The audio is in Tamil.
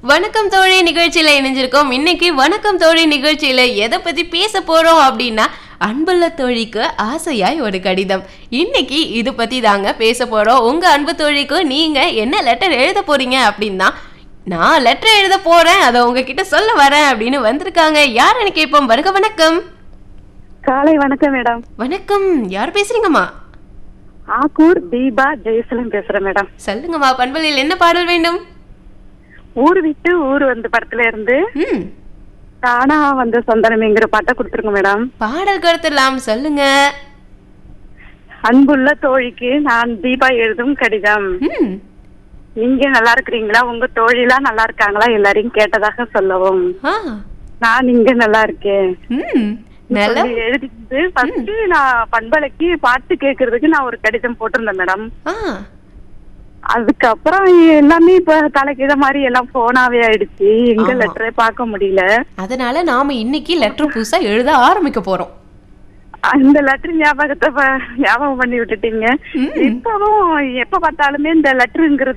வணக்கம் தோழி நிகழ்ச்சியில இணைஞ்சிருக்கோம் இன்னைக்கு வணக்கம் தோழி நிகழ்ச்சியில எதை பத்தி பேச போறோம் அப்படின்னா அன்புள்ள தோழிக்கு ஆசையாய் ஒரு கடிதம் இன்னைக்கு இது பத்தி தாங்க பேச போறோம் உங்க அன்பு தோழிக்கு நீங்க என்ன லெட்டர் எழுத போறீங்க அப்படின்னா நான் லெட்டர் எழுத போறேன் அதை உங்ககிட்ட சொல்ல வரேன் அப்படின்னு வந்திருக்காங்க யாருன்னு கேட்போம் வருக வணக்கம் காலை வணக்கம் மேடம் வணக்கம் யார் பேசுறீங்கம்மா ஆக்கூர் தீபா ஜெயசலம் பேசுறேன் மேடம் சொல்லுங்கம்மா பண்பலையில் என்ன பாடல் வேண்டும் ஊர் விட்டு ஊர் வந்து படத்துல இருந்து ம் தானா வந்த சொந்தனம்ங்கிற பாட்டை கொடுத்துருங்க மேடம் பாடல் கொடுத்துடலாம் சொல்லுங்க அன்புள்ள தோழிக்கு நான் தீபா எழுதும் கடிதம் ம் நீங்க நல்லா இருக்கிறீங்களா உங்க தோழிலாம் நல்லா இருக்காங்களா எல்லாரையும் கேட்டதாக சொல்லவும் ஆ நான் இங்க நல்லா இருக்கேன் ம் நல்ல சொல்லி எழுதிட்டு ஃபர்ஸ்ட் நான் பண்பலைக்கு பாட்டு கேட்கறதுக்கு நான் ஒரு கடிதம் போட்டிருந்தேன் மேடம் ஆ அதுக்கப்புறம் எல்லாமே இப்ப தலைக்கு இத மாதிரி எல்லாம் போனாவே ஆயிடுச்சு எங்க ஆமா. லெட்டரே பார்க்க முடியல அதனால நாம இன்னைக்கு லெட்டர் புதுசா எழுத ஆரம்பிக்க போறோம் அந்த லெட்டர் ஞாபகத்தை ப- ஞாபகம் பண்ணி விட்டுட்டீங்க ம். இப்பவும் எப்ப பார்த்தாலுமே இந்த லெட்டருங்கிறது